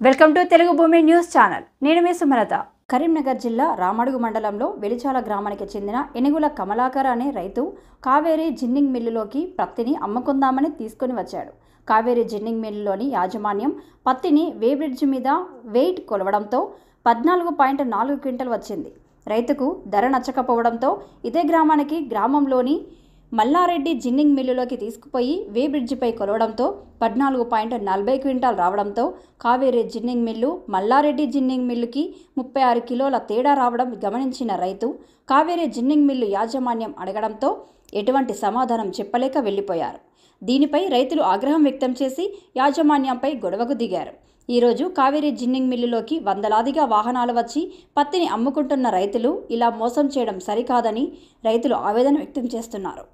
welcome to Telugu భూమి news channel నేను మీ సుమలత కరీంనగర్ జిల్లా రామడుగు మండలంలో వెలిచాల గ్రామానికి చెందిన ఎనుగుల కమలాకర్ అనే రైతు కావేరీ జిన్నింగ్ మిల్లులోకి పత్తిని అమ్ముకుందామని తీసుకొని వచ్చాడు కావేరీ జిన్నింగ్ మిల్లులోని యాజమాన్యం పత్తిని వేబ్రిడ్జ్ మీద వెయిట్ కొలవడంతో పద్నాలుగు పాయింట్ నాలుగు క్వింటల్ వచ్చింది రైతుకు ధర నచ్చకపోవడంతో ఇదే గ్రామానికి గ్రామంలోని మల్లారెడ్డి జిన్నింగ్ మిల్లులోకి తీసుకుపోయి వే బ్రిడ్జిపై కొలవడంతో పద్నాలుగు పాయింట్ నలభై క్వింటాల్ రావడంతో Kaveri ginning mill Mallareddy ginning మిల్లుకి ముప్పై ఆరు కిలోల తేడా రావడం గమనించిన రైతు కావేరీ జిన్నింగ్ మిల్లు యాజమాన్యం అడగడంతో ఎటువంటి సమాధానం చెప్పలేక వెళ్ళిపోయారు దీనిపై రైతులు ఆగ్రహం వ్యక్తం చేసి యాజమాన్యంపై గొడవకు దిగారు ఈరోజు కావేరీ జిన్నింగ్ మిల్లులోకి వందలాదిగా వాహనాలు వచ్చి పత్తిని అమ్ముకుంటున్న రైతులు ఇలా మోసం చేయడం సరికాదని రైతులు ఆవేదన వ్యక్తం చేస్తున్నారు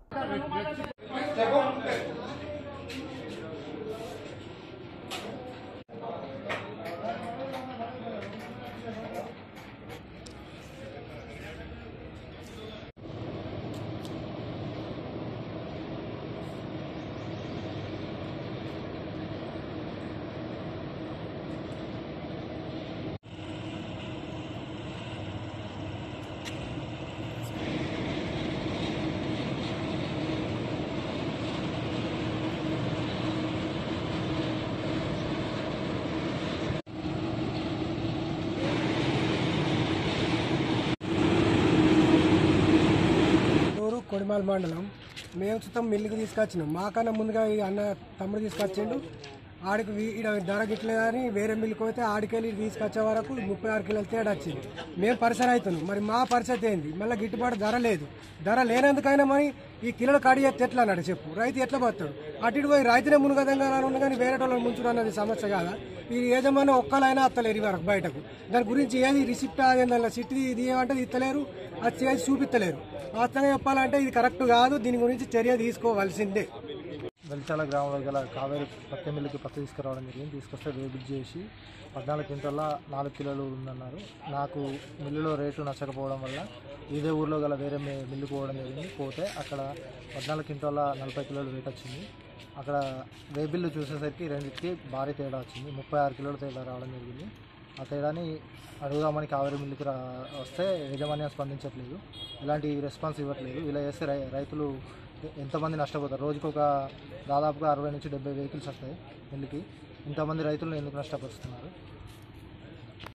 ఊరు కొడిమాల మండలం మేము సుతం మిల్లుకి తీసుకొచ్చినాం మాకన్నా ముందుగా ఈ అన్న తమ్ముడు తీసుకొచ్చిండు ఆడికి వీ- ఈడ ధర గిట్లేదని వేరే మిల్లుకి పోతే ఆడికెళ్ళి ఈడ తీసుకొచ్చే వరకు ముప్పై ఆరు కిలోల తేడా వచ్చింది మేము పరిసర అవుతున్నాం మరి మా పరిస్థితి ఏంది మళ్ళీ గిట్టుబాటు ధర లేదు ధర లేనందుకైనా మరి ఈ కిలోల కడి ఎత్తే ఎట్లా అన్నాడు చెప్పు రైతు ఎట్లా పోతాడు అటు ఇటు పోయి రైతునే మునుగదంగా ఉన్న కానీ వేరే వాళ్ళని ముంచుడు అన్నది సమస్య కాదా ఈ యజమాని ఒక్కలైనా అత్తలేరు ఈ వరకు బయటకు దాని గురించి ఏది రిసిప్ట్ అదేందా సిట్ ఇది ఏమంటే ఇస్తలేరు అది చేసి చూపిస్తలేరు వాస్తవంగా చెప్పాలంటే ఇది కరెక్ట్ కాదు దీని గురించి చర్య తీసుకోవాల్సిందే వెలిచాల గ్రామంలో గల కావేరి పత్తి మిల్లుకి పత్తి తీసుకురావడం జరిగింది తీసుకొస్తే వేబిట్ చేసి పద్నాలుగు క్వింటల్ల నాలుగు కిలోలు ఉందన్నారు నాకు మిల్లులో రేటు నచ్చకపోవడం వల్ల ఇదే ఊర్లో గల వేరే మి- మిల్లుకు పోవడం జరిగింది పోతే అక్కడ పద్నాలుగు క్వింటల్ల నలభై కిలోలు వెయిట్ వచ్చింది అక్కడ వే బిల్లు చూసేసరికి రెండింటికి భారీ తేడా వచ్చింది ముప్పై ఆరు కిలోల తేడా రావడం జరిగింది ఆ తేడాని అడుగుదామని కావేరి మిల్లుకి రా వస్తే యాజమాన్యం స్పందించట్లేదు ఎలాంటి రెస్పాన్స్ ఇవ్వట్లేదు ఇలా చేస్తే రై రైతులు ఎంతమంది నష్టపోతారు రోజుకు ఒక దాదాపుగా అరవై నుంచి డెబ్బై వెహికల్స్ వస్తాయి మిల్లుకి ఇంతమంది రైతులను ఎందుకు నష్టపరుస్తున్నారు